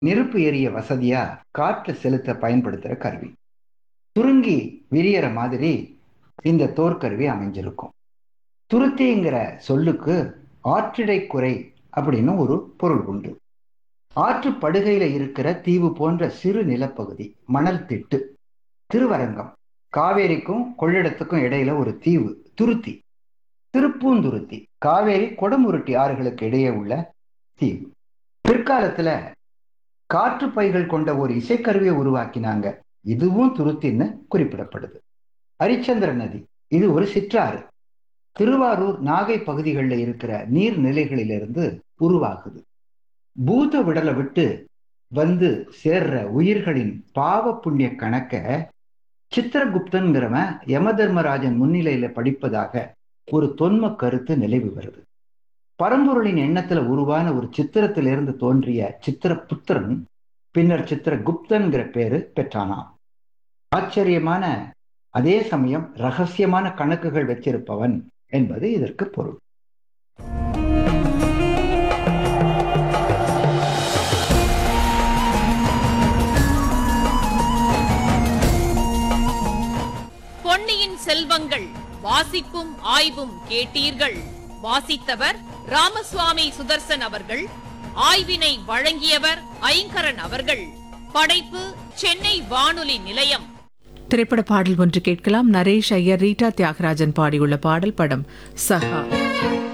நெருப்பு எரிய வசதியா காற்று செலுத்த பயன்படுத்துற கருவி சுருங்கி விரியற மாதிரி இந்த தோற்கருவி அமைஞ்சிருக்கும் துருத்திங்கிற சொல்லுக்கு ஆற்றிடை குறை அப்படின்னு ஒரு பொருள் உண்டு ஆற்று படுகையில இருக்கிற தீவு போன்ற சிறு நிலப்பகுதி மணல் திட்டு திருவரங்கம் காவேரிக்கும் கொள்ளிடத்துக்கும் இடையில ஒரு தீவு துருத்தி திருப்பூந்துருத்தி காவேரி கொடமுருட்டி ஆறுகளுக்கு இடையே உள்ள தீவு பிற்காலத்துல காற்று பைகள் கொண்ட ஒரு இசைக்கருவியை உருவாக்கினாங்க இதுவும் துருத்தின்னு குறிப்பிடப்படுது ஹரிச்சந்திர நதி இது ஒரு சிற்றாறு திருவாரூர் நாகை பகுதிகளில் இருக்கிற நீர்நிலைகளிலிருந்து உருவாகுது பூத விடலை விட்டு வந்து சேர்ற உயிர்களின் பாவ புண்ணிய கணக்க சித்திரகுப்தன்கிறவன் யமதர்மராஜன் முன்னிலையில படிப்பதாக ஒரு தொன்ம கருத்து நிலவி வருது பரம்பொருளின் எண்ணத்துல உருவான ஒரு சித்திரத்திலிருந்து தோன்றிய சித்திரபுத்திரன் பின்னர் சித்திரகுப்தன்கிற பேரு பெற்றானாம் ஆச்சரியமான அதே சமயம் ரகசியமான கணக்குகள் வச்சிருப்பவன் என்பது இதற்கு பொருள் பொன்னியின் செல்வங்கள் வாசிப்பும் ஆய்வும் கேட்டீர்கள் வாசித்தவர் ராமசுவாமி சுதர்சன் அவர்கள் ஆய்வினை வழங்கியவர் ஐங்கரன் அவர்கள் படைப்பு சென்னை வானொலி நிலையம் திரைப்பட பாடல் ஒன்று கேட்கலாம் நரேஷ் ஐயர் ரீட்டா தியாகராஜன் பாடியுள்ள பாடல் படம் சஹா